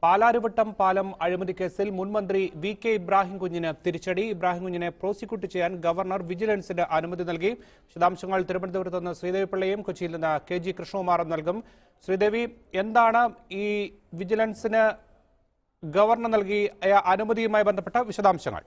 പാലാരിവട്ടം പാലം അഴിമതി കേസിൽ മുൻ മന്ത്രി വി കെ ഇബ്രാഹിം കുഞ്ഞിന് തിരിച്ചടി ഇബ്രാഹിം കുഞ്ഞിനെ പ്രോസിക്യൂട്ട് ചെയ്യാൻ ഗവർണർ വിജിലൻസിന് അനുമതി നൽകി വിശദാംശങ്ങൾ തിരുവനന്തപുരത്ത് നിന്ന് ശ്രീദേവി പിള്ളയും കൊച്ചിയിൽ നിന്ന് കെ ജി കൃഷ്ണകുമാറും നൽകും ശ്രീദേവി എന്താണ് ഈ വിജിലൻസിന് ഗവർണർ നൽകിയ അനുമതിയുമായി ബന്ധപ്പെട്ട വിശദാംശങ്ങൾ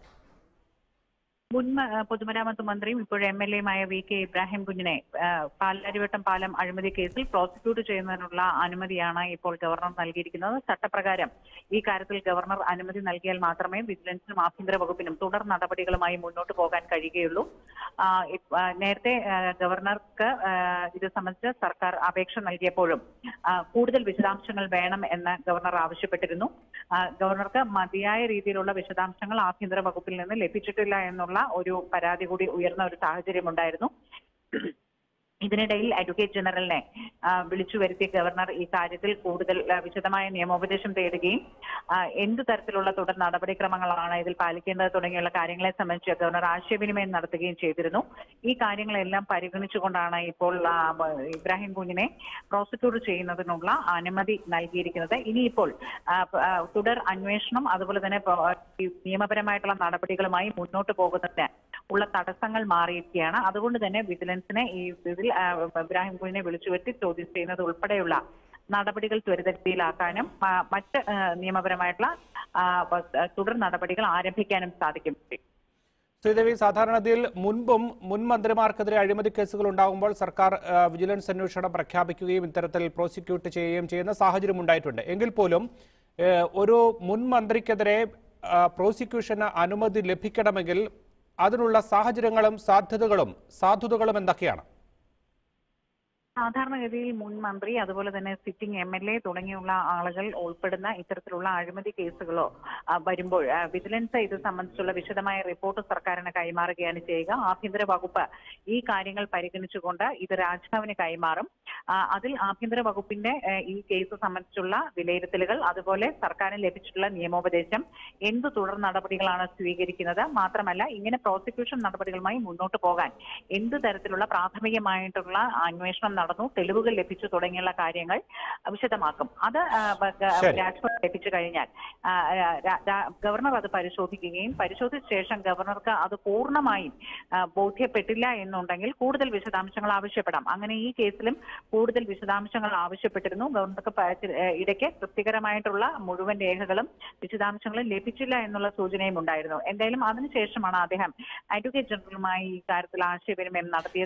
മുൻ മ- ആ, പൊതുമരാമത്ത് മന്ത്രിയും ഇപ്പോഴും എം എൽ എയുമായ വി കെ ഇബ്രാഹിം കുഞ്ഞിനെ ആ, പാലാരിവട്ടം പാലം അഴിമതി കേസിൽ പ്രോസിക്യൂട്ട് ചെയ്യുന്നതിനുള്ള അനുമതിയാണ് ഇപ്പോൾ ഗവർണർ നൽകിയിരിക്കുന്നത് ചട്ടപ്രകാരം ഈ കാര്യത്തിൽ ഗവർണർ അനുമതി നൽകിയാൽ മാത്രമേ വിജിലൻസിനും ആഭ്യന്തര വകുപ്പിനും തുടർ നടപടികളുമായി മുന്നോട്ട് പോകാൻ കഴിയുകയുള്ളൂ ആ, ഇപ്പ- ആ, നേരത്തെ ആ, ഗവർണർക്ക് ആ, ഇത് സംബന്ധിച്ച് സർക്കാർ അപേക്ഷ നൽകിയപ്പോഴും ആ, കൂടുതൽ വിശദാംശങ്ങൾ വേണം എന്ന് ഗവർണർ ആവശ്യപ്പെട്ടിരുന്നു ആ, ഗവർണർക്ക് മതിയായ രീതിയിലുള്ള വിശദാംശങ്ങൾ ആഭ്യന്തര വകുപ്പിൽ നിന്ന് ലഭിച്ചിട്ടില്ല എന്നുള്ള ഒരു പരാതി കൂടി ഉയർന്ന ഒരു സാഹചര്യം ഉണ്ടായിരുന്നു ഇതിനിടയിൽ അഡ്വക്കേറ്റ് ജനറലിനെ ആ, വിളിച്ചു വരുത്തിയ ഗവർണർ ഈ കാര്യത്തിൽ കൂടുതൽ ആ, വിശദമായ നിയമോപദേശം തേടുകയും ആ, എന്ത് തരത്തിലുള്ള തുടർ നടപടിക്രമങ്ങളാണ് ഇതിൽ പാലിക്കേണ്ടത് തുടങ്ങിയുള്ള കാര്യങ്ങളെ സംബന്ധിച്ച് ഗവർണർ ആശയവിനിമയം നടത്തുകയും ചെയ്തിരുന്നു ഈ കാര്യങ്ങളെല്ലാം പരിഗണിച്ചുകൊണ്ടാണ് ഇപ്പോൾ ആ, ബ- ഇബ്രാഹിം കുഞ്ഞിനെ പ്രോസിക്യൂട്ട് ചെയ്യുന്നതിനുള്ള അനുമതി നൽകിയിരിക്കുന്നത് ഇനിയിപ്പോൾ ആ, പ- ആ, തുടർ അന്വേഷണം അതുപോലെ തന്നെ പ- ഈ നിയമപരമായിട്ടുള്ള നടപടികളുമായി മുന്നോട്ട് പോകുന്നതിന് ഉള്ള തടസ്സങ്ങൾ മാറിയിരിക്കുകയാണ് അതുകൊണ്ട് തന്നെ വിജിലൻസിനെ ഈ ഇതിൽ ആ, ഇബ്രാഹിം കുഞ്ഞിനെ വിളിച്ചു വരുത്തി ചോദ്യം ചെയ്യുന്നത് ഉൾപ്പെടെയുള്ള നടപടികൾ ത്വരിതഗതിയിലാക്കാനും ആ, മറ്റ് ആ, നിയമപരമായിട്ടുള്ള ആ, പ- തുടർ നടപടികൾ ആരംഭിക്കാനും സാധിക്കും ശ്രീദേവി സാധാരണഗതിയിൽ മുൻപും മുൻ മന്ത്രിമാർക്കെതിരെ അഴിമതി കേസുകൾ ഉണ്ടാകുമ്പോൾ സർക്കാർ ആ, വിജിലൻസ് അന്വേഷണം പ്രഖ്യാപിക്കുകയും ഇത്തരത്തിൽ പ്രോസിക്യൂട്ട് ചെയ്യുകയും ചെയ്യുന്ന സാഹചര്യം ഉണ്ടായിട്ടുണ്ട് എങ്കിൽ പോലും ഏ, ഒരു മുൻ മന്ത്രിക്കെതിരെ ആ, പ്രോസിക്യൂഷന് അനുമതി ലഭിക്കണമെങ്കിൽ അതിനുള്ള സാഹചര്യങ്ങളും സാധ്യതകളും സാധുതകളും എന്തൊക്കെയാണ് സാധാരണഗതിയിൽ മുൻ മന്ത്രി അതുപോലെ തന്നെ സിറ്റിംഗ് എം എൽ എ തുടങ്ങിയുള്ള ആളുകൾ ഉൾപ്പെടുന്ന ഇത്തരത്തിലുള്ള അഴിമതി കേസുകളോ ആ, വരുമ്പോൾ ആ, വിജിലൻസ് ഇത് സംബന്ധിച്ചുള്ള വിശദമായ റിപ്പോർട്ട് സർക്കാരിന് കൈമാറുകയാണ് ചെയ്യുക ആഭ്യന്തര വകുപ്പ് ഈ കാര്യങ്ങൾ പരിഗണിച്ചുകൊണ്ട് ഇത് രാജ്ഭവന് കൈമാറും ആ, അതിൽ ആഭ്യന്തര വകുപ്പിന്റെ ആ, ഈ കേസ് സംബന്ധിച്ചുള്ള വിലയിരുത്തലുകൾ അതുപോലെ സർക്കാരിന് ലഭിച്ചിട്ടുള്ള നിയമോപദേശം എന്ത് തുടർ നടപടികളാണ് സ്വീകരിക്കുന്നത് മാത്രമല്ല ഇങ്ങനെ പ്രോസിക്യൂഷൻ നടപടികളുമായി മുന്നോട്ട് പോകാൻ എന്ത് തരത്തിലുള്ള പ്രാഥമികമായിട്ടുള്ള അന്വേഷണം നടന്നു തെളിവുകൾ ലഭിച്ചു തുടങ്ങിയുള്ള കാര്യങ്ങൾ വിശദമാക്കും അത് ആ, ബ- ഗ- ശരി. രാജ്ഭവൻ ലഭിച്ചു കഴിഞ്ഞാൽ ആ, രാ- രാ- ഗവർണർ അത് പരിശോധിക്കുകയും പരിശോധിച്ച ശേഷം ഗവർണർക്ക് അത് പൂർണ്ണമായും ആ, ബോധ്യപ്പെട്ടില്ല എന്നുണ്ടെങ്കിൽ കൂടുതൽ വിശദാംശങ്ങൾ ആവശ്യപ്പെടാം അങ്ങനെ ഈ കേസിലും കൂടുതൽ വിശദാംശങ്ങൾ ആവശ്യപ്പെട്ടിരുന്നു ഗവർണർക്ക് പ- ഏ, ഇടയ്ക്ക് തൃപ്തികരമായിട്ടുള്ള മുഴുവൻ രേഖകളും വിശദാംശങ്ങളും ലഭിച്ചില്ല എന്നുള്ള സൂചനയും ഉണ്ടായിരുന്നു എന്തായാലും അതിനുശേഷമാണ് അദ്ദേഹം അഡ്വക്കേറ്റ് ജനറലുമായി ഈ കാര്യത്തിൽ ആശയവിനിമയം നടത്തിയത്